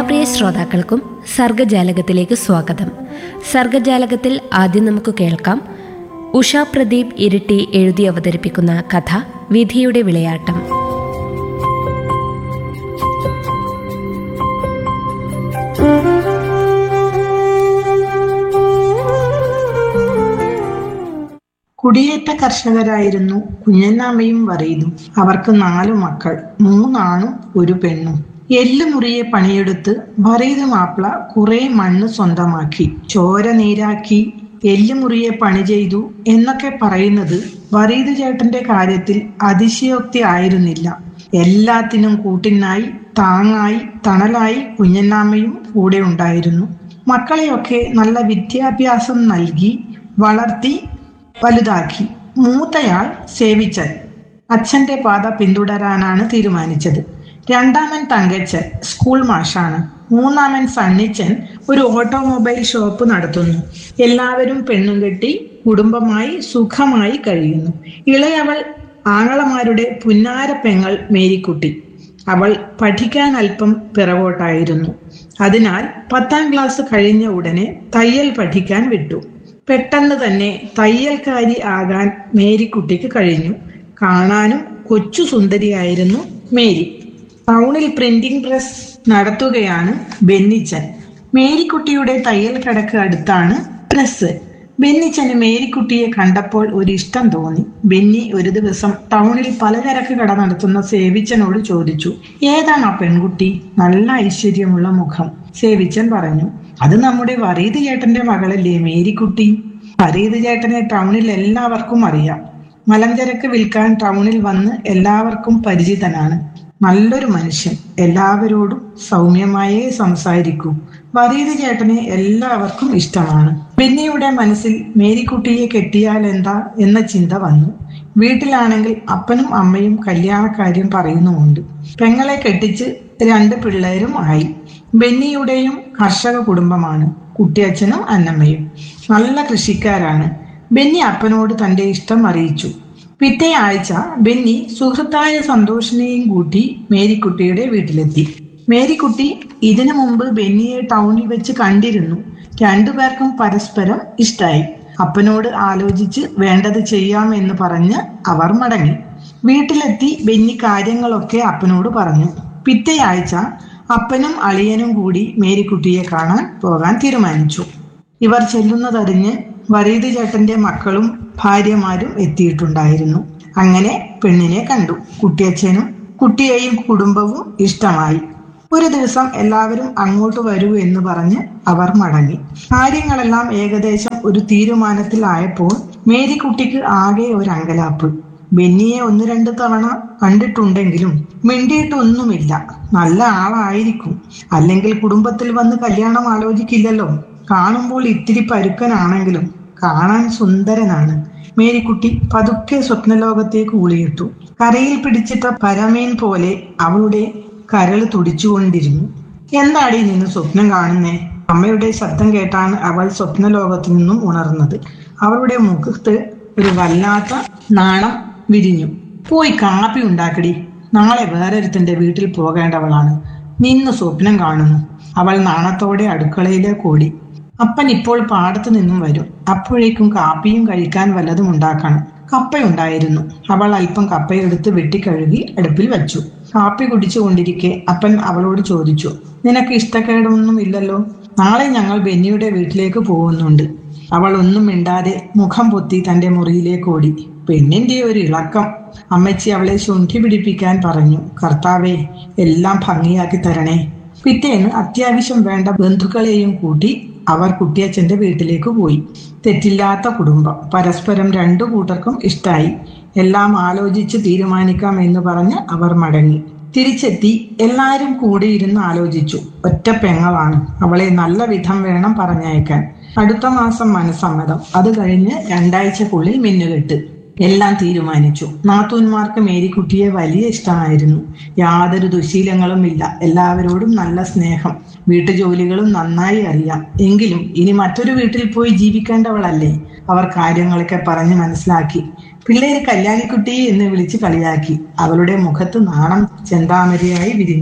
പ്രിയ ശ്രോതാക്കൾക്കും സർഗജാലകത്തിലേക്ക് സ്വാഗതം സർഗജാലകത്തിൽ ആദ്യം നമുക്ക് കേൾക്കാം ഉഷ പ്രദീപ് ഇരിട്ടി എഴുതി അവതരിപ്പിക്കുന്ന കഥ വിധിയുടെ വിളയാട്ടം കുടിയേറ്റ കർഷകരായിരുന്നു കുഞ്ഞന്നാമ്മയും വറീദും അവർക്ക് നാലു മക്കൾ മൂന്നാണും ഒരു പെണ്ണും എല്ലുമുറിയെ പണിയെടുത്ത് വറീദ് മാപ്പിള കുറെ മണ്ണ് സ്വന്തമാക്കി ചോര നീരാക്കി എല്ലുമുറിയെ പണി ചെയ്തു എന്നൊക്കെ പറയുന്നത് വറീദ് ചേട്ടന്റെ കാര്യത്തിൽ അതിശയോക്തി ആയിരുന്നില്ല എല്ലാത്തിനും കൂട്ടിനായി താങ്ങായി തണലായി കുഞ്ഞന്നാമ്മയും കൂടെ ഉണ്ടായിരുന്നു മക്കളെയൊക്കെ നല്ല വിദ്യാഭ്യാസം നൽകി വളർത്തി വലുതാക്കി മൂത്തയാൾ സേവിച്ചൻ അച്ഛന്റെ പാത പിന്തുടരാനാണ് തീരുമാനിച്ചത് രണ്ടാമൻ തങ്കച്ചൻ സ്കൂൾ മാഷാണ് മൂന്നാമൻ സണ്ണിച്ചൻ ഒരു ഓട്ടോമൊബൈൽ ഷോപ്പ് നടത്തുന്നു എല്ലാവരും പെണ്ണും കെട്ടി കുടുംബമായി സുഖമായി കഴിയുന്നു ഇളയവൾ ആങ്ങളമാരുടെ പുന്നാര പെങ്ങൾ മേരിക്കുട്ടി അവൾ പഠിക്കാൻ അല്പം പിറകോട്ടായിരുന്നു അതിനാൽ പത്താം ക്ലാസ് കഴിഞ്ഞ ഉടനെ തയ്യൽ പഠിക്കാൻ വിട്ടു പെട്ടെന്ന് തന്നെ തയ്യൽക്കാരി ആകാൻ മേരിക്കുട്ടിക്ക് കഴിഞ്ഞു കാണാനും കൊച്ചു സുന്ദരിയായിരുന്നു മേരി ടൗണിൽ പ്രിന്റിംഗ് പ്രസ് നടത്തുകയാണ് ബെന്നിച്ചൻ മേരിക്കുട്ടിയുടെ തയ്യൽ കടക്ക് അടുത്താണ് പ്രസ് ബെന്നിച്ചന് മേരിക്കുട്ടിയെ കണ്ടപ്പോൾ ഒരു ഇഷ്ടം തോന്നി ബെന്നി ഒരു ദിവസം ടൗണിൽ പലചരക്ക് കട നടത്തുന്ന സേവിച്ചനോട് ചോദിച്ചു ഏതാണ് ആ പെൺകുട്ടി നല്ല ഐശ്വര്യമുള്ള മുഖം സേവിച്ചൻ പറഞ്ഞു അത് നമ്മുടെ വറീദ് ചേട്ടന്റെ മകളല്ലേ മേരിക്കുട്ടി വറീദ് ചേട്ടനെ ടൗണിൽ എല്ലാവർക്കും അറിയാം മലഞ്ചരക്ക് വിൽക്കാൻ ടൗണിൽ വന്ന് എല്ലാവർക്കും പരിചിതനാണ് നല്ലൊരു മനുഷ്യൻ എല്ലാവരോടും സൗമ്യമായേ സംസാരിക്കൂ വറീദ് ചേട്ടനെ എല്ലാവർക്കും ഇഷ്ടമാണ് ബെന്നിയുടെ മനസ്സിൽ മേരിക്കുട്ടിയെ കെട്ടിയാൽ എന്താ എന്ന ചിന്ത വന്നു വീട്ടിലാണെങ്കിൽ അപ്പനും അമ്മയും കല്യാണക്കാര്യം പറയുന്നുമുണ്ട് പെങ്ങളെ കെട്ടിച്ച് രണ്ട് പിള്ളേരും ആയി ബെന്നിയുടെയും കർഷക കുടുംബമാണ് കുട്ടിയച്ഛനും അന്നമ്മയും നല്ല കൃഷിക്കാരാണ് ബെന്നി അപ്പനോട് തന്റെ ഇഷ്ടം അറിയിച്ചു പിറ്റേ ആഴ്ച ബെന്നി സുഹൃത്തായ സന്തോഷിനെയും കൂട്ടി മേരിക്കുട്ടിയുടെ വീട്ടിലെത്തി മേരിക്കുട്ടി ഇതിനു മുമ്പ് ബെന്നിയെ ടൗണിൽ വെച്ച് കണ്ടിരുന്നു രണ്ടുപേർക്കും പരസ്പരം ഇഷ്ടായി അപ്പനോട് ആലോചിച്ച് വേണ്ടത് ചെയ്യാം എന്ന് പറഞ്ഞ് അവർ മടങ്ങി വീട്ടിലെത്തി ബെന്നി കാര്യങ്ങളൊക്കെ അപ്പനോട് പറഞ്ഞു പിറ്റേ ആഴ്ച അപ്പനും അളിയനും കൂടി മേരിക്കുട്ടിയെ കാണാൻ പോകാൻ തീരുമാനിച്ചു ഇവർ ചെല്ലുന്നതറിഞ്ഞ് വറീദ് ചേട്ടന്റെ മക്കളും ഭാര്യമാരും എത്തിയിട്ടുണ്ടായിരുന്നു അങ്ങനെ പെണ്ണിനെ കണ്ടു കുട്ടിയച്ഛനും കുട്ടിയെയും കുടുംബവും ഇഷ്ടമായി ഒരു ദിവസം എല്ലാവരും അങ്ങോട്ട് വരൂ എന്ന് പറഞ്ഞ് അവർ മടങ്ങി കാര്യങ്ങളെല്ലാം ഏകദേശം ഒരു തീരുമാനത്തിലായപ്പോൾ മേരിക്കുട്ടിക്ക് ആകെ ഒരു അങ്കലാപ്പ് ബെന്നിയെ ഒന്ന് രണ്ട് തവണ കണ്ടിട്ടുണ്ടെങ്കിലും മിണ്ടിയിട്ടൊന്നുമില്ല നല്ല ആളായിരിക്കും അല്ലെങ്കിൽ കുടുംബത്തിൽ വന്ന് കല്യാണം ആലോചിക്കില്ലല്ലോ കാണുമ്പോൾ ഇത്തിരി പരുക്കനാണെങ്കിലും കാണാൻ സുന്ദരനാണ് മേരിക്കുട്ടി പതുക്കെ സ്വപ്നലോകത്തേക്ക് ഊളിയിട്ടു കരയിൽ പിടിച്ചിട്ട പരമേൻ പോലെ അവളുടെ കരള് തുടിച്ചുകൊണ്ടിരുന്നു എന്താടി നിന്ന് സ്വപ്നം കാണുന്നേ അമ്മയുടെ ശബ്ദം കേട്ടാണ് അവൾ സ്വപ്നലോകത്തു നിന്നും ഉണർന്നത് അവളുടെ മുഖത്ത് ഒരു വല്ലാത്ത നാണം വിരിഞ്ഞു പോയി കാപ്പി ഉണ്ടാക്കടി നാളെ വേറൊരുത്തന്റെ വീട്ടിൽ പോകേണ്ടവളാണ് നിന്ന് സ്വപ്നം കാണുന്നു അവൾ നാണത്തോടെ അടുക്കളയിലേക്ക് ഓടി അപ്പൻ ഇപ്പോൾ പാടത്തു നിന്നും വരും അപ്പോഴേക്കും കാപ്പിയും കഴിക്കാൻ വല്ലതും ഉണ്ടാക്കണം കപ്പയുണ്ടായിരുന്നു അവൾ അല്പം കപ്പയെടുത്ത് വെട്ടിക്കഴുകി അടുപ്പിൽ വെച്ചു കാപ്പി കുടിച്ചുകൊണ്ടിരിക്കെ അപ്പൻ അവളോട് ചോദിച്ചു നിനക്ക് ഇഷ്ടക്കേടൊന്നും ഇല്ലല്ലോ നാളെ ഞങ്ങൾ ബെന്നിയുടെ വീട്ടിലേക്ക് പോകുന്നുണ്ട് അവൾ ഒന്നും മിണ്ടാതെ മുഖം പൊത്തി തന്റെ മുറിയിലേക്ക് ഓടി പെണ്ണിന്റെ ഒരു ഇളക്കം അമ്മച്ചി അവളെ ശുണ്ഠി പിടിപ്പിക്കാൻ പറഞ്ഞു കർത്താവേ എല്ലാം ഭംഗിയാക്കി തരണേ പിറ്റേന്ന് അത്യാവശ്യം വേണ്ട ബന്ധുക്കളെയും കൂട്ടി അവർ കുട്ടിയച്ഛന്റെ വീട്ടിലേക്ക് പോയി തെറ്റില്ലാത്ത കുടുംബം പരസ്പരം രണ്ടു കൂട്ടർക്കും ഇഷ്ടായി എല്ലാം ആലോചിച്ച് തീരുമാനിക്കാം എന്ന് പറഞ്ഞ് അവർ മടങ്ങി തിരിച്ചെത്തി എല്ലാരും കൂടിയിരുന്ന് ആലോചിച്ചു ഒറ്റ പെങ്ങളാണ് അവളെ നല്ല വിധം വേണം പറഞ്ഞയക്കാൻ അടുത്ത മാസം മനസ്സമ്മതം അത് കഴിഞ്ഞ് രണ്ടാഴ്ചക്കുള്ളിൽ മിന്നുകെട്ട് എല്ലാം തീരുമാനിച്ചു നാത്തൂന്മാർക്ക് മേരിക്കുട്ടിയെ വലിയ ഇഷ്ടമായിരുന്നു യാതൊരു ദുശീലങ്ങളും ഇല്ല എല്ലാവരോടും നല്ല സ്നേഹം വീട്ടുജോലികളും നന്നായി അറിയാം എങ്കിലും ഇനി മറ്റൊരു വീട്ടിൽ പോയി ജീവിക്കേണ്ടവളല്ലേ അവർ കാര്യങ്ങളൊക്കെ പറഞ്ഞ് മനസ്സിലാക്കി പിള്ളേര് കല്യാണിക്കുട്ടി എന്ന് വിളിച്ച് കളിയാക്കി അവളുടെ മുഖത്ത് നാണം ചെന്താമരയായി വിരിഞ്ഞു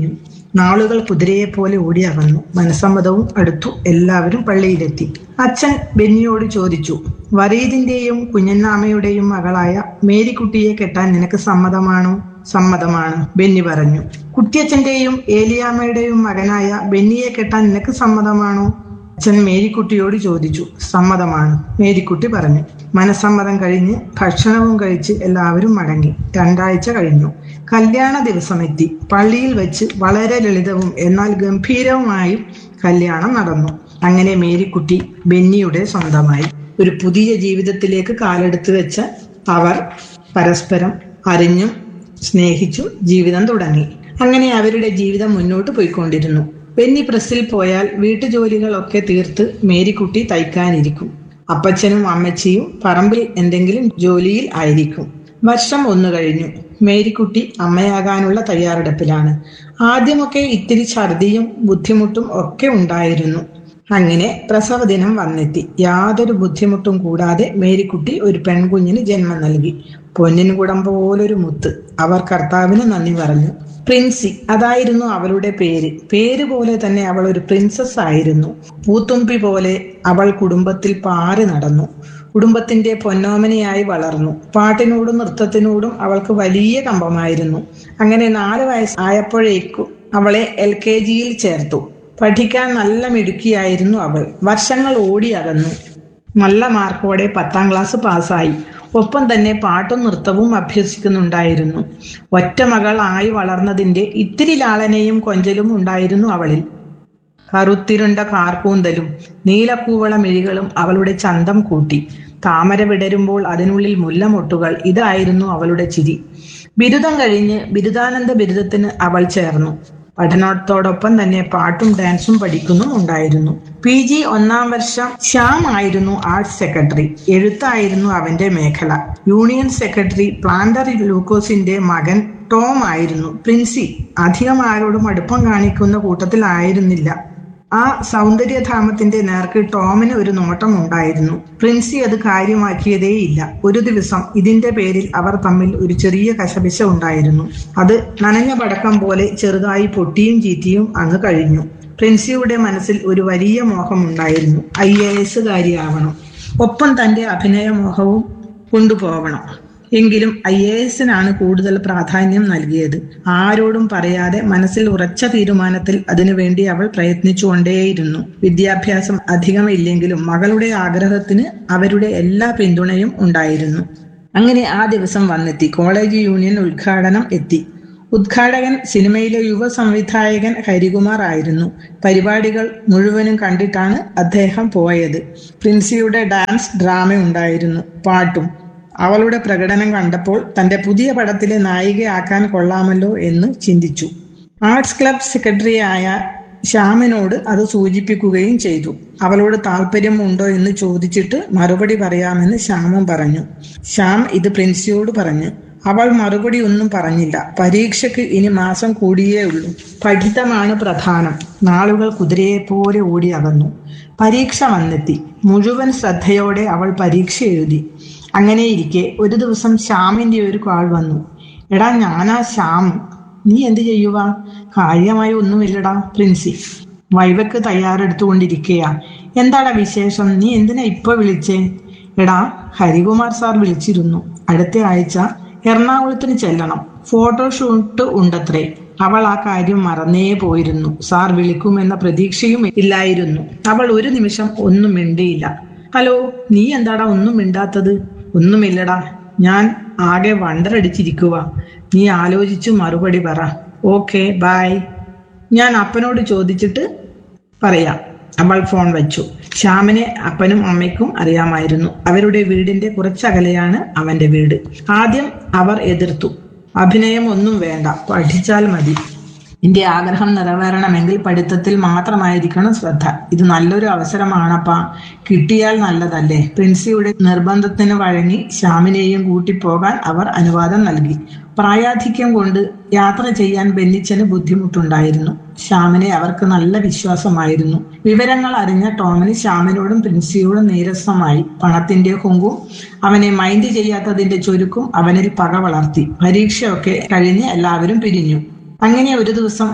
നാളുകൾ കുതിരയെപ്പോലെ ഓടി അകന്നു മനസ്സമ്മതവും അടുത്തു എല്ലാവരും പള്ളിയിലെത്തി അച്ഛൻ ബെന്നിയോട് ചോദിച്ചു വറീദിന്റെയും കുഞ്ഞന്നാമയുടെയും മകളായ മേരിക്കുട്ടിയെ കെട്ടാൻ നിനക്ക് സമ്മതമാണോ സമ്മതമാണ് ബെന്നി പറഞ്ഞു കുട്ടിയച്ഛന്റെയും ഏലിയാമ്മയുടെയും മകനായ ബെന്നിയെ കെട്ടാൻ നിനക്ക് സമ്മതമാണോ അച്ഛൻ മേരിക്കുട്ടിയോട് ചോദിച്ചു സമ്മതമാണ് മേരിക്കുട്ടി പറഞ്ഞു മനസ്സമ്മതം കഴിഞ്ഞ് ഭക്ഷണവും കഴിച്ച് എല്ലാവരും മടങ്ങി രണ്ടാഴ്ച കഴിഞ്ഞു കല്യാണ ദിവസം എത്തി പള്ളിയിൽ വെച്ച് വളരെ ലളിതവും എന്നാൽ ഗംഭീരവുമായും കല്യാണം നടന്നു അങ്ങനെ മേരിക്കുട്ടി ബെന്നിയുടെ സ്വന്തമായി ഒരു പുതിയ ജീവിതത്തിലേക്ക് കാലെടുത്ത് വെച്ച് അവർ പരസ്പരം അറിഞ്ഞും സ്നേഹിച്ചു ജീവിതം തുടങ്ങി അങ്ങനെ അവരുടെ ജീവിതം മുന്നോട്ട് പോയിക്കൊണ്ടിരുന്നു ബെന്നി പ്രസ്സിൽ പോയാൽ വീട്ടുജോലികളൊക്കെ തീർത്ത് മേരിക്കുട്ടി തയ്ക്കാനിരിക്കും അപ്പച്ചനും അമ്മച്ചിയും പറമ്പിൽ എന്തെങ്കിലും ജോലിയിൽ ആയിരിക്കും വർഷം ഒന്നു കഴിഞ്ഞു മേരിക്കുട്ടി അമ്മയാകാനുള്ള തയ്യാറെടുപ്പിലാണ് ആദ്യമൊക്കെ ഇത്തിരി ഛർദിയും ബുദ്ധിമുട്ടും ഒക്കെ ഉണ്ടായിരുന്നു അങ്ങനെ പ്രസവ ദിനം വന്നെത്തി യാതൊരു ബുദ്ധിമുട്ടും കൂടാതെ മേരിക്കുട്ടി ഒരു പെൺകുഞ്ഞിന് ജന്മം നൽകി പൊന്നിൻ കുടം പോലൊരു മുത്ത് അവർ കർത്താവിന് നന്ദി പറഞ്ഞു പ്രിൻസി അതായിരുന്നു അവളുടെ പേര് പേര് പോലെ തന്നെ അവൾ ഒരു പ്രിൻസസ് ആയിരുന്നു പൂത്തുമ്പി പോലെ അവൾ കുടുംബത്തിൽ പാറി നടന്നു കുടുംബത്തിന്റെ പൊന്നോമനയായി വളർന്നു പാട്ടിനോടും നൃത്തത്തിനോടും അവൾക്ക് വലിയ കമ്പമായിരുന്നു അങ്ങനെ നാല് വയസ്സായപ്പോഴേക്കും അവളെ എൽ കെ ജിയിൽ ചേർത്തു പഠിക്കാൻ നല്ല മിടുക്കിയായിരുന്നു അവൾ വർഷങ്ങൾ ഓടി അകന്നു നല്ല മാർക്കോടെ പത്താം ക്ലാസ് പാസ്സായി ഒപ്പം തന്നെ പാട്ടും നൃത്തവും അഭ്യസിക്കുന്നുണ്ടായിരുന്നു ഒറ്റ മകൾ ആയി വളർന്നതിന്റെ ഇത്തിരി ലാളനയും കൊഞ്ചലും ഉണ്ടായിരുന്നു അവളിൽ കറുത്തിരുണ്ട കാർക്കൂന്തലും നീലക്കൂവള മിഴികളും അവളുടെ ചന്തം കൂട്ടി താമര വിടരുമ്പോൾ അതിനുള്ളിൽ മുല്ലമൊട്ടുകൾ ഇതായിരുന്നു അവളുടെ ചിരി ബിരുദം കഴിഞ്ഞ് ബിരുദാനന്ദ ബിരുദത്തിന് അവൾ ചേർന്നു പഠനത്തോടൊപ്പം തന്നെ പാട്ടും ഡാൻസും പഠിക്കുന്നുമുണ്ടായിരുന്നു പി ജി ഒന്നാം വർഷം ശ്യാം ആയിരുന്നു ആർട്സ് സെക്രട്ടറി എഴുത്തായിരുന്നു അവന്റെ മേഖല യൂണിയൻ സെക്രട്ടറി പ്ലാന്റർ ലൂക്കോസിന്റെ മകൻ ടോം ആയിരുന്നു പ്രിൻസി അധികം ആരോടും അടുപ്പം കാണിക്കുന്ന കൂട്ടത്തിലായിരുന്നില്ല ആ സൗന്ദര്യധാമത്തിന്റെ നേർക്ക് ടോമിന് ഒരു നോട്ടം ഉണ്ടായിരുന്നു പ്രിൻസി അത് കാര്യമാക്കിയതേയില്ല ഒരു ദിവസം ഇതിന്റെ പേരിൽ അവർ തമ്മിൽ ഒരു ചെറിയ കശപിശ ഉണ്ടായിരുന്നു അത് നനഞ്ഞ പടക്കം പോലെ ചെറുതായി പൊട്ടിയും ചീറ്റിയും അങ്ങ് കഴിഞ്ഞു പ്രിൻസിയുടെ മനസ്സിൽ ഒരു വലിയ മോഹമുണ്ടായിരുന്നു ഐ എ എസ് കാരിയാവണം ഒപ്പം തന്റെ അഭിനയമോഹവും കൊണ്ടുപോകണം എങ്കിലും ഐ എ എസിനാണ് കൂടുതൽ പ്രാധാന്യം നൽകിയത് ആരോടും പറയാതെ മനസ്സിൽ ഉറച്ച തീരുമാനത്തിൽ അതിനുവേണ്ടി അവൾ പ്രയത്നിച്ചുകൊണ്ടേയിരുന്നു വിദ്യാഭ്യാസം അധികമില്ലെങ്കിലും മകളുടെ ആഗ്രഹത്തിന് അവരുടെ എല്ലാ പിന്തുണയും ഉണ്ടായിരുന്നു അങ്ങനെ ആ ദിവസം വന്നെത്തി കോളേജ് യൂണിയൻ ഉദ്ഘാടനം എത്തി ഉദ്ഘാടകൻ സിനിമയിലെ യുവ സംവിധായകൻ ഹരികുമാർ ആയിരുന്നു പരിപാടികൾ മുഴുവനും കണ്ടിട്ടാണ് അദ്ദേഹം പോയത് പ്രിൻസിയുടെ ഡാൻസ് ഡ്രാമ ഉണ്ടായിരുന്നു പാട്ടും അവളുടെ പ്രകടനം കണ്ടപ്പോൾ തന്റെ പുതിയ പടത്തിലെ നായികയാക്കാൻ കൊള്ളാമല്ലോ എന്ന് ചിന്തിച്ചു ആർട്സ് ക്ലബ് സെക്രട്ടറിയായ ശ്യാമിനോട് അത് സൂചിപ്പിക്കുകയും ചെയ്തു അവളോട് താല്പര്യം ഉണ്ടോ എന്ന് ചോദിച്ചിട്ട് മറുപടി പറയാമെന്ന് ശ്യാമും പറഞ്ഞു ശ്യാം ഇത് പ്രിൻസിയോട് പറഞ്ഞു അവൾ മറുപടി ഒന്നും പറഞ്ഞില്ല പരീക്ഷയ്ക്ക് ഇനി മാസം കൂടിയേ ഉള്ളൂ പഠിത്തമാണ് പ്രധാനം നാളുകൾ കുതിരയെപ്പോലെ ഓടി അകന്നു പരീക്ഷ വന്നെത്തി മുഴുവൻ ശ്രദ്ധയോടെ അവൾ പരീക്ഷ എഴുതി അങ്ങനെയിരിക്കെ ഒരു ദിവസം ശ്യാമിന്റെ ഒരു കാൾ വന്നു എടാ ഞാനാ ശ്യാം നീ എന്ത് ചെയ്യുക കാര്യമായി ഒന്നുമില്ലടാ പ്രിൻസി വൈവക്ക് തയ്യാറെടുത്തുകൊണ്ടിരിക്കയാ എന്താടാ വിശേഷം നീ എന്തിനാ ഇപ്പൊ വിളിച്ചേ എടാ ഹരികുമാർ സാർ വിളിച്ചിരുന്നു അടുത്ത ആഴ്ച എറണാകുളത്തിന് ചെല്ലണം ഫോട്ടോഷൂട്ട് ഉണ്ടത്രേ അവൾ ആ കാര്യം മറന്നേ പോയിരുന്നു സാർ വിളിക്കുമെന്ന പ്രതീക്ഷയും ഇല്ലായിരുന്നു അവൾ ഒരു നിമിഷം ഒന്നും മിണ്ടിയില്ല ഹലോ നീ എന്താടാ ഒന്നും മിണ്ടാത്തത് ഒന്നുമില്ലടാ ഞാൻ ആകെ വണ്ടറടിച്ചിരിക്കുക നീ ആലോചിച്ചു മറുപടി പറ ഓക്കെ ബായ് ഞാൻ അപ്പനോട് ചോദിച്ചിട്ട് പറയാം അവൾ ഫോൺ വെച്ചു ശ്യാമിനെ അപ്പനും അമ്മയ്ക്കും അറിയാമായിരുന്നു അവരുടെ വീടിന്റെ കുറച്ചകലെയാണ് അവന്റെ വീട് ആദ്യം അവർ എതിർത്തു അഭിനയം ഒന്നും വേണ്ട പഠിച്ചാൽ മതി നിന്റെ ആഗ്രഹം നിറവേറണമെങ്കിൽ പഠിത്തത്തിൽ മാത്രമായിരിക്കണം ശ്രദ്ധ ഇത് നല്ലൊരു അവസരമാണപ്പാ കിട്ടിയാൽ നല്ലതല്ലേ പ്രിൻസിയുടെ നിർബന്ധത്തിന് വഴങ്ങി ശ്യാമിനെയും കൂട്ടിപ്പോകാൻ അവർ അനുവാദം നൽകി പ്രായാധിക്യം കൊണ്ട് യാത്ര ചെയ്യാൻ ബെന്നിച്ചന് ബുദ്ധിമുട്ടുണ്ടായിരുന്നു ശ്യാമിനെ അവർക്ക് നല്ല വിശ്വാസമായിരുന്നു വിവരങ്ങൾ അറിഞ്ഞ ടോമിന് ശ്യാമിനോടും പ്രിൻസിയോടും നീരസമായി പണത്തിന്റെ ഹുങ്കും അവനെ മൈൻഡ് ചെയ്യാത്തതിന്റെ ചുരുക്കും അവനിൽ പക വളർത്തി പരീക്ഷയൊക്കെ കഴിഞ്ഞ് എല്ലാവരും പിരിഞ്ഞു അങ്ങനെ ഒരു ദിവസം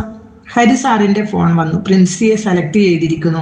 ഹരിസാറിന്റെ ഫോൺ വന്നു പ്രിൻസിയെ സെലക്ട് ചെയ്തിരിക്കുന്നു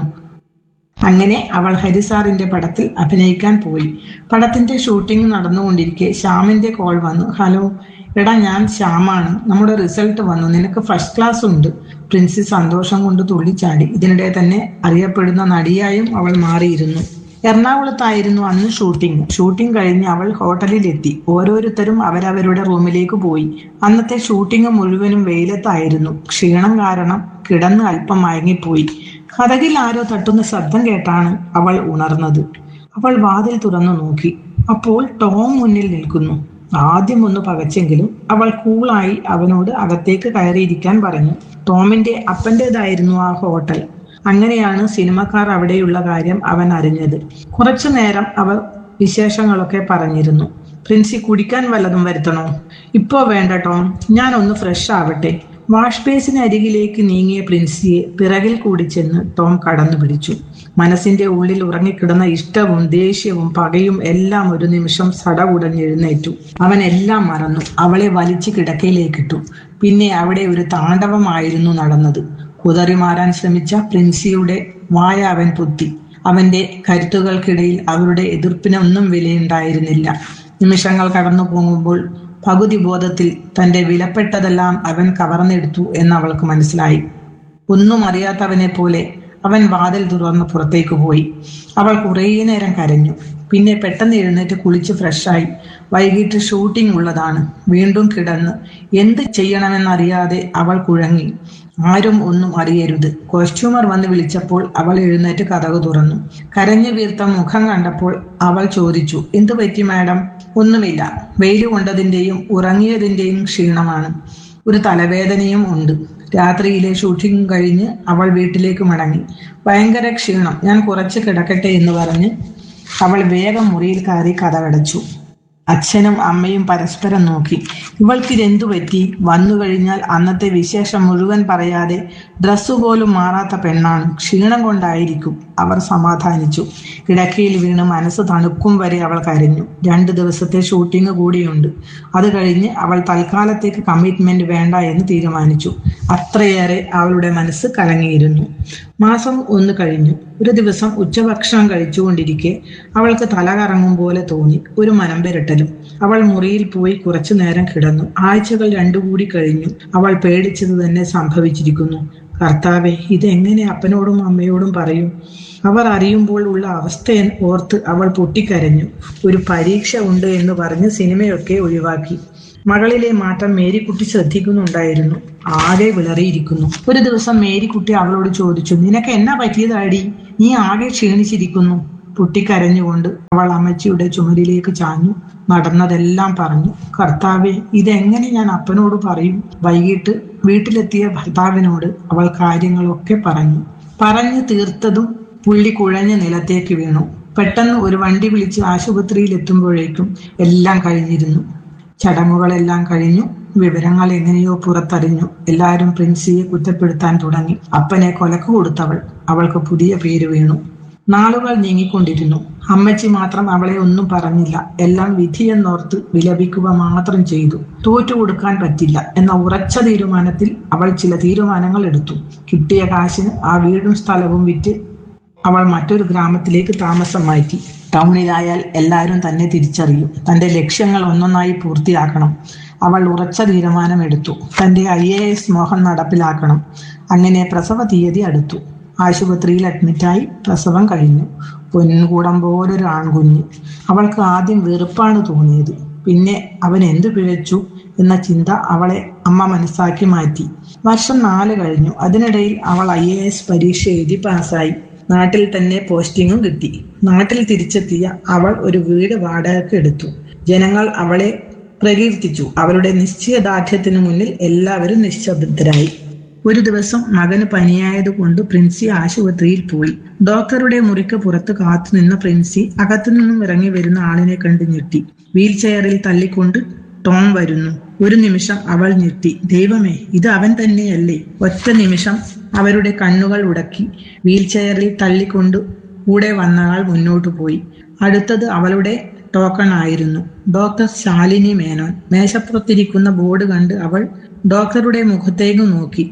അങ്ങനെ അവൾ ഹരിസാറിന്റെ പടത്തിൽ അഭിനയിക്കാൻ പോയി പടത്തിന്റെ ഷൂട്ടിംഗ് നടന്നുകൊണ്ടിരിക്കെ ശ്യാമിന്റെ കോൾ വന്നു ഹലോ എടാ ഞാൻ ശ്യാമാണ് നമ്മുടെ റിസൾട്ട് വന്നു നിനക്ക് ഫസ്റ്റ് ക്ലാസ് ഉണ്ട് പ്രിൻസി സന്തോഷം കൊണ്ട് തുള്ളിച്ചാടി ഇതിനിടെ തന്നെ അറിയപ്പെടുന്ന നടിയായും അവൾ മാറിയിരുന്നു എറണാകുളത്തായിരുന്നു അന്ന് ഷൂട്ടിംഗ് ഷൂട്ടിംഗ് കഴിഞ്ഞ് അവൾ ഹോട്ടലിലെത്തി ഓരോരുത്തരും അവരവരുടെ റൂമിലേക്ക് പോയി അന്നത്തെ ഷൂട്ടിംഗ് മുഴുവനും വെയിലത്തായിരുന്നു ക്ഷീണം കാരണം കിടന്ന് അല്പം മയങ്ങിപ്പോയി കഥകിൽ ആരോ തട്ടുന്ന ശബ്ദം കേട്ടാണ് അവൾ ഉണർന്നത് അവൾ വാതിൽ തുറന്നു നോക്കി അപ്പോൾ ടോം മുന്നിൽ നിൽക്കുന്നു ആദ്യം ഒന്ന് പകച്ചെങ്കിലും അവൾ കൂളായി അവനോട് അകത്തേക്ക് കയറിയിരിക്കാൻ പറഞ്ഞു ടോമിന്റെ അപ്പൻ്റെതായിരുന്നു ആ ഹോട്ടൽ അങ്ങനെയാണ് സിനിമക്കാർ അവിടെയുള്ള കാര്യം അവൻ അറിഞ്ഞത് കുറച്ചു നേരം അവർ വിശേഷങ്ങളൊക്കെ പറഞ്ഞിരുന്നു പ്രിൻസി കുടിക്കാൻ വല്ലതും വരുത്തണോ ഇപ്പോ വേണ്ട ടോം ഞാൻ ഒന്ന് ഫ്രഷ് ആവട്ടെ വാഷ് ബേസിന് അരികിലേക്ക് നീങ്ങിയ പ്രിൻസിയെ പിറകിൽ കൂടി ചെന്ന് ടോം കടന്നു പിടിച്ചു മനസ്സിന്റെ ഉള്ളിൽ ഉറങ്ങിക്കിടന്ന ഇഷ്ടവും ദേഷ്യവും പകയും എല്ലാം ഒരു നിമിഷം സടകുടഞ്ഞെഴുന്നേറ്റു അവൻ എല്ലാം മറന്നു അവളെ വലിച്ചു കിടക്കയിലേക്കിട്ടു പിന്നെ അവിടെ ഒരു താണ്ഡവമായിരുന്നു നടന്നത് കുതറി മാറാൻ ശ്രമിച്ച പ്രിൻസിയുടെ വായ അവൻ പൊത്തി അവന്റെ കരുത്തുകൾക്കിടയിൽ അവരുടെ എതിർപ്പിനൊന്നും വിലയുണ്ടായിരുന്നില്ല നിമിഷങ്ങൾ കടന്നു പോകുമ്പോൾ പകുതി ബോധത്തിൽ തന്റെ വിലപ്പെട്ടതെല്ലാം അവൻ കവർന്നെടുത്തു എന്ന് അവൾക്ക് മനസ്സിലായി ഒന്നും അറിയാത്തവനെ പോലെ അവൻ വാതിൽ തുറന്ന് പുറത്തേക്ക് പോയി അവൾ കുറേ നേരം കരഞ്ഞു പിന്നെ പെട്ടെന്ന് എഴുന്നേറ്റ് കുളിച്ച് ഫ്രഷായി വൈകിട്ട് ഷൂട്ടിംഗ് ഉള്ളതാണ് വീണ്ടും കിടന്ന് എന്ത് ചെയ്യണമെന്നറിയാതെ അവൾ കുഴങ്ങി ആരും ഒന്നും അറിയരുത് കോസ്റ്റ്യൂമർ വന്ന് വിളിച്ചപ്പോൾ അവൾ എഴുന്നേറ്റ് കഥകു തുറന്നു കരഞ്ഞു വീർത്ത മുഖം കണ്ടപ്പോൾ അവൾ ചോദിച്ചു എന്തു പറ്റി മാഡം ഒന്നുമില്ല വെയിൽ കൊണ്ടതിന്റെയും ഉറങ്ങിയതിന്റെയും ക്ഷീണമാണ് ഒരു തലവേദനയും ഉണ്ട് രാത്രിയിലെ ഷൂട്ടിംഗ് കഴിഞ്ഞ് അവൾ വീട്ടിലേക്ക് മടങ്ങി ഭയങ്കര ക്ഷീണം ഞാൻ കുറച്ച് കിടക്കട്ടെ എന്ന് പറഞ്ഞ് അവൾ വേഗം മുറിയിൽ കയറി കഥകടച്ചു അച്ഛനും അമ്മയും പരസ്പരം നോക്കി ഇവൾക്കിതെന്തു പറ്റി വന്നു കഴിഞ്ഞാൽ അന്നത്തെ വിശേഷം മുഴുവൻ പറയാതെ ഡ്രസ്സ് പോലും മാറാത്ത പെണ്ണാണ് ക്ഷീണം കൊണ്ടായിരിക്കും അവർ സമാധാനിച്ചു കിടക്കയിൽ വീണ് മനസ്സ് തണുക്കും വരെ അവൾ കരഞ്ഞു രണ്ട് ദിവസത്തെ ഷൂട്ടിംഗ് കൂടിയുണ്ട് അത് കഴിഞ്ഞ് അവൾ തൽക്കാലത്തേക്ക് കമ്മിറ്റ്മെന്റ് വേണ്ട എന്ന് തീരുമാനിച്ചു അത്രയേറെ അവളുടെ മനസ്സ് കലങ്ങിയിരുന്നു മാസം ഒന്ന് കഴിഞ്ഞു ഒരു ദിവസം ഉച്ചഭക്ഷണം കഴിച്ചുകൊണ്ടിരിക്കെ അവൾക്ക് തല കറങ്ങും പോലെ തോന്നി ഒരു മനം പെരട്ടലും അവൾ മുറിയിൽ പോയി കുറച്ചു നേരം കിടന്നു ആഴ്ചകൾ രണ്ടു കൂടി കഴിഞ്ഞു അവൾ പേടിച്ചത് തന്നെ സംഭവിച്ചിരിക്കുന്നു കർത്താവെ ഇതെങ്ങനെ അപ്പനോടും അമ്മയോടും പറയും അവർ അറിയുമ്പോൾ ഉള്ള അവസ്ഥ ഓർത്ത് അവൾ പൊട്ടിക്കരഞ്ഞു ഒരു പരീക്ഷ ഉണ്ട് എന്ന് പറഞ്ഞ് സിനിമയൊക്കെ ഒഴിവാക്കി മകളിലെ മാറ്റം മേരിക്കുട്ടി ശ്രദ്ധിക്കുന്നുണ്ടായിരുന്നു ആകെ വിളറിയിരിക്കുന്നു ഒരു ദിവസം മേരിക്കുട്ടി അവളോട് ചോദിച്ചു നിനക്ക് എന്നാ പറ്റിയതാടി നീ ആകെ ക്ഷീണിച്ചിരിക്കുന്നു പൊട്ടിക്കരഞ്ഞുകൊണ്ട് അവൾ അമ്മച്ചിയുടെ ചുമരിലേക്ക് ചാഞ്ഞു നടന്നതെല്ലാം പറഞ്ഞു കർത്താവെ ഇതെങ്ങനെ ഞാൻ അപ്പനോട് പറയും വൈകിട്ട് വീട്ടിലെത്തിയ ഭർത്താവിനോട് അവൾ കാര്യങ്ങളൊക്കെ പറഞ്ഞു പറഞ്ഞു തീർത്തതും പുള്ളി കുഴഞ്ഞ് നിലത്തേക്ക് വീണു പെട്ടെന്ന് ഒരു വണ്ടി വിളിച്ച് ആശുപത്രിയിൽ എത്തുമ്പോഴേക്കും എല്ലാം കഴിഞ്ഞിരുന്നു ചടങ്ങുകളെല്ലാം കഴിഞ്ഞു വിവരങ്ങൾ എങ്ങനെയോ പുറത്തറിഞ്ഞു എല്ലാവരും പ്രിൻസിയെ കുറ്റപ്പെടുത്താൻ തുടങ്ങി അപ്പനെ കൊലക്ക് കൊടുത്തവൾ അവൾക്ക് പുതിയ പേര് വീണു നാളുകൾ നീങ്ങിക്കൊണ്ടിരുന്നു അമ്മച്ചി മാത്രം അവളെ ഒന്നും പറഞ്ഞില്ല എല്ലാം വിധിയെന്നോർത്ത് വിലപിക്കുക മാത്രം ചെയ്തു തോറ്റു കൊടുക്കാൻ പറ്റില്ല എന്ന ഉറച്ച തീരുമാനത്തിൽ അവൾ ചില തീരുമാനങ്ങൾ എടുത്തു കിട്ടിയ കാശിന് ആ വീടും സ്ഥലവും വിറ്റ് അവൾ മറ്റൊരു ഗ്രാമത്തിലേക്ക് താമസം മാറ്റി ടൗണിലായാൽ എല്ലാവരും തന്നെ തിരിച്ചറിയും തന്റെ ലക്ഷ്യങ്ങൾ ഒന്നൊന്നായി പൂർത്തിയാക്കണം അവൾ ഉറച്ച തീരുമാനമെടുത്തു തന്റെ ഐ എ എസ് മോഹം നടപ്പിലാക്കണം അങ്ങനെ പ്രസവ തീയതി അടുത്തു ആശുപത്രിയിൽ അഡ്മിറ്റായി പ്രസവം കഴിഞ്ഞു പൊൻകൂടം പോലൊരു ആൺകുഞ്ഞ് അവൾക്ക് ആദ്യം വെറുപ്പാണ് തോന്നിയത് പിന്നെ അവൻ എന്തു പിഴച്ചു എന്ന ചിന്ത അവളെ അമ്മ മനസ്സാക്കി മാറ്റി വർഷം നാല് കഴിഞ്ഞു അതിനിടയിൽ അവൾ ഐ എ എസ് പരീക്ഷ എഴുതി പാസ്സായി നാട്ടിൽ തന്നെ പോസ്റ്റിങ്ങും കിട്ടി നാട്ടിൽ തിരിച്ചെത്തിയ അവൾ ഒരു വീട് വാടകയ്ക്ക് എടുത്തു ജനങ്ങൾ അവളെ പ്രകീർത്തിച്ചു അവളുടെ നിശ്ചയദാർഢ്യത്തിനു മുന്നിൽ എല്ലാവരും നിശബ്ദരായി ഒരു ദിവസം മകന് പനിയായതുകൊണ്ട് പ്രിൻസി ആശുപത്രിയിൽ പോയി ഡോക്ടറുടെ മുറിക്ക് പുറത്ത് കാത്തുനിന്ന പ്രിൻസി അകത്തുനിന്നും ഇറങ്ങി വരുന്ന ആളിനെ കണ്ട് ഞെട്ടി വീൽ ചെയറിൽ തള്ളിക്കൊണ്ട് ടോം വരുന്നു ഒരു നിമിഷം അവൾ ഞെട്ടി ദൈവമേ ഇത് അവൻ തന്നെയല്ലേ ഒറ്റ നിമിഷം അവരുടെ കണ്ണുകൾ ഉടക്കി വീൽ ചെയറിൽ തള്ളിക്കൊണ്ട് കൂടെ വന്നയാൾ മുന്നോട്ടു പോയി അടുത്തത് അവളുടെ ടോക്കൺ ആയിരുന്നു ഡോക്ടർ ശാലിനി മേനോൻ മേശപ്പുറത്തിരിക്കുന്ന ബോർഡ് കണ്ട് അവൾ ഡോക്ടറുടെ മുഖത്തേക്ക് നോക്കി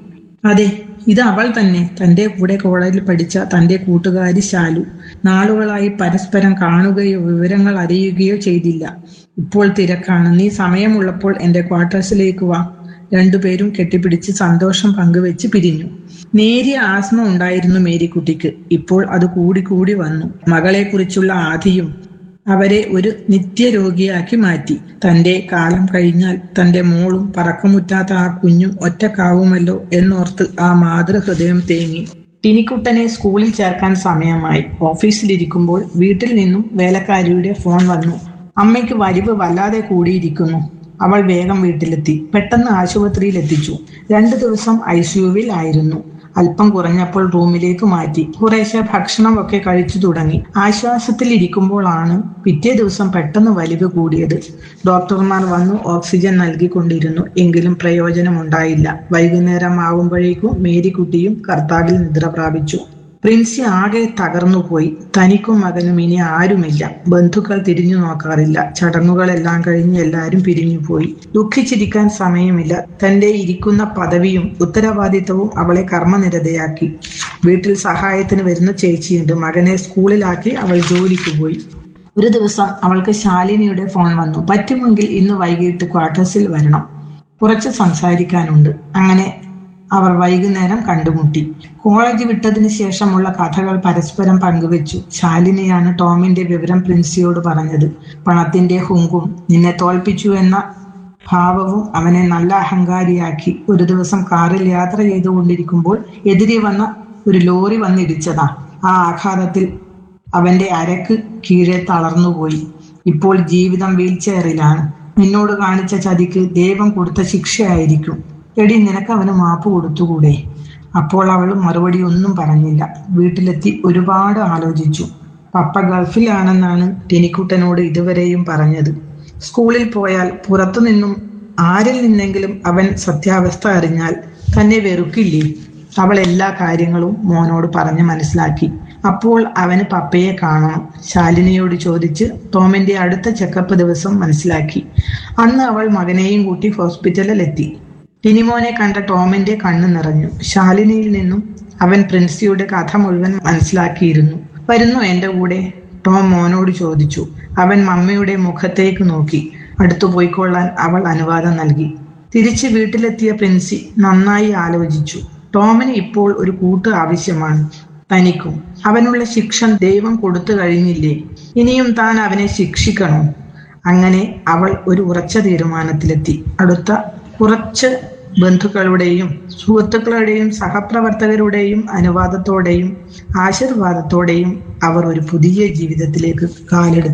അതെ ഇത് അവൾ തന്നെ തന്റെ കൂടെ കോളേജിൽ പഠിച്ച തന്റെ കൂട്ടുകാരി ശാലു നാളുകളായി പരസ്പരം കാണുകയോ വിവരങ്ങൾ അറിയുകയോ ചെയ്തില്ല ഇപ്പോൾ തിരക്കാണ് നീ സമയമുള്ളപ്പോൾ എന്റെ ക്വാർട്ടേഴ്സിലേക്ക് വാ രണ്ടുപേരും കെട്ടിപ്പിടിച്ച് സന്തോഷം പങ്കുവെച്ച് പിരിഞ്ഞു നേരിയ ആസ്മ ഉണ്ടായിരുന്നു മേരിക്കുട്ടിക്ക് ഇപ്പോൾ അത് കൂടി കൂടി വന്നു മകളെക്കുറിച്ചുള്ള ആധിയും അവരെ ഒരു നിത്യരോഗിയാക്കി മാറ്റി തന്റെ കാലം കഴിഞ്ഞാൽ തന്റെ മോളും പറക്കമുറ്റാത്ത ആ കുഞ്ഞും ഒറ്റക്കാവുമല്ലോ എന്നോർത്ത് ആ മാതൃഹൃദയം തേങ്ങി ടിനിക്കുട്ടനെ സ്കൂളിൽ ചേർക്കാൻ സമയമായി ഓഫീസിലിരിക്കുമ്പോൾ വീട്ടിൽ നിന്നും വേലക്കാരിയുടെ ഫോൺ വന്നു അമ്മയ്ക്ക് വലിവ് വല്ലാതെ കൂടിയിരിക്കുന്നു അവൾ വേഗം വീട്ടിലെത്തി പെട്ടെന്ന് ആശുപത്രിയിൽ എത്തിച്ചു രണ്ടു ദിവസം ഐ സിയുവിൽ ആയിരുന്നു അല്പം കുറഞ്ഞപ്പോൾ റൂമിലേക്ക് മാറ്റി കുറേശ്ശെ ഭക്ഷണമൊക്കെ കഴിച്ചു തുടങ്ങി ആശ്വാസത്തിൽ ഇരിക്കുമ്പോഴാണ് പിറ്റേ ദിവസം പെട്ടെന്ന് വലിവ് കൂടിയത് ഡോക്ടർമാർ വന്നു ഓക്സിജൻ നൽകിക്കൊണ്ടിരുന്നു എങ്കിലും പ്രയോജനമുണ്ടായില്ല വൈകുന്നേരം ആവുമ്പോഴേക്കും മേരിക്കുട്ടിയും കർത്താവിൽ നിദ്ര പ്രാപിച്ചു പ്രിൻസി ആകെ തകർന്നുപോയി തനിക്കും മകനും ഇനി ആരുമില്ല ബന്ധുക്കൾ തിരിഞ്ഞു നോക്കാറില്ല ചടങ്ങുകളെല്ലാം കഴിഞ്ഞ് എല്ലാവരും പിരിഞ്ഞുപോയി ദുഃഖിച്ചിരിക്കാൻ സമയമില്ല തന്റെ ഇരിക്കുന്ന പദവിയും ഉത്തരവാദിത്തവും അവളെ കർമ്മനിരതയാക്കി വീട്ടിൽ സഹായത്തിന് വരുന്ന ചേച്ചിയുണ്ട് മകനെ സ്കൂളിലാക്കി അവൾ ജോലിക്ക് പോയി ഒരു ദിവസം അവൾക്ക് ശാലിനിയുടെ ഫോൺ വന്നു പറ്റുമെങ്കിൽ ഇന്ന് വൈകിട്ട് ക്വാർട്ടേഴ്സിൽ വരണം കുറച്ച് സംസാരിക്കാനുണ്ട് അങ്ങനെ അവർ വൈകുന്നേരം കണ്ടുമുട്ടി കോളേജ് വിട്ടതിന് ശേഷമുള്ള കഥകൾ പരസ്പരം പങ്കുവെച്ചു ശാലിനിയാണ് ടോമിന്റെ വിവരം പ്രിൻസിയോട് പറഞ്ഞത് പണത്തിന്റെ ഹുങ്കും നിന്നെ തോൽപ്പിച്ചു എന്ന ഭാവവും അവനെ നല്ല അഹങ്കാരിയാക്കി ഒരു ദിവസം കാറിൽ യാത്ര ചെയ്തുകൊണ്ടിരിക്കുമ്പോൾ എതിരെ വന്ന ഒരു ലോറി വന്നിടിച്ചതാ ആ ആഘാതത്തിൽ അവന്റെ അരക്ക് കീഴെ തളർന്നുപോയി ഇപ്പോൾ ജീവിതം വീൽ ചെയറിലാണ് നിന്നോട് കാണിച്ച ചതിക്ക് ദൈവം കൊടുത്ത ശിക്ഷയായിരിക്കും എടി നിനക്ക് അവന് മാപ്പ് കൊടുത്തുകൂടെ അപ്പോൾ അവൾ മറുപടി ഒന്നും പറഞ്ഞില്ല വീട്ടിലെത്തി ഒരുപാട് ആലോചിച്ചു പപ്പ ഗൾഫിലാണെന്നാണ് ടെനിക്കുട്ടനോട് ഇതുവരെയും പറഞ്ഞത് സ്കൂളിൽ പോയാൽ പുറത്തുനിന്നും ആരിൽ നിന്നെങ്കിലും അവൻ സത്യാവസ്ഥ അറിഞ്ഞാൽ തന്നെ വെറുക്കില്ലേ അവൾ എല്ലാ കാര്യങ്ങളും മോനോട് പറഞ്ഞ് മനസ്സിലാക്കി അപ്പോൾ അവന് പപ്പയെ കാണണം ശാലിനിയോട് ചോദിച്ച് ടോമിന്റെ അടുത്ത ചെക്കപ്പ് ദിവസം മനസ്സിലാക്കി അന്ന് അവൾ മകനെയും കൂട്ടി ഹോസ്പിറ്റലിലെത്തി ടിനിമോനെ കണ്ട ടോമിന്റെ കണ്ണു നിറഞ്ഞു ശാലിനിയിൽ നിന്നും അവൻ പ്രിൻസിയുടെ കഥ മുഴുവൻ മനസ്സിലാക്കിയിരുന്നു വരുന്നു എന്റെ കൂടെ ടോം മോനോട് ചോദിച്ചു അവൻ മമ്മയുടെ മുഖത്തേക്ക് നോക്കി അടുത്തു പോയിക്കൊള്ളാൻ അവൾ അനുവാദം നൽകി തിരിച്ച് വീട്ടിലെത്തിയ പ്രിൻസി നന്നായി ആലോചിച്ചു ടോമിന് ഇപ്പോൾ ഒരു കൂട്ട് ആവശ്യമാണ് തനിക്കും അവനുള്ള ശിക്ഷ ദൈവം കൊടുത്തു കഴിഞ്ഞില്ലേ ഇനിയും താൻ അവനെ ശിക്ഷിക്കണോ അങ്ങനെ അവൾ ഒരു ഉറച്ച തീരുമാനത്തിലെത്തി അടുത്ത കുറച്ച് ബന്ധുക്കളുടെയും സുഹൃത്തുക്കളുടെയും സഹപ്രവർത്തകരുടെയും അനുവാദത്തോടെയും ആശീർവാദത്തോടെയും അവർ ഒരു പുതിയ ജീവിതത്തിലേക്ക് കാലെടുത്തു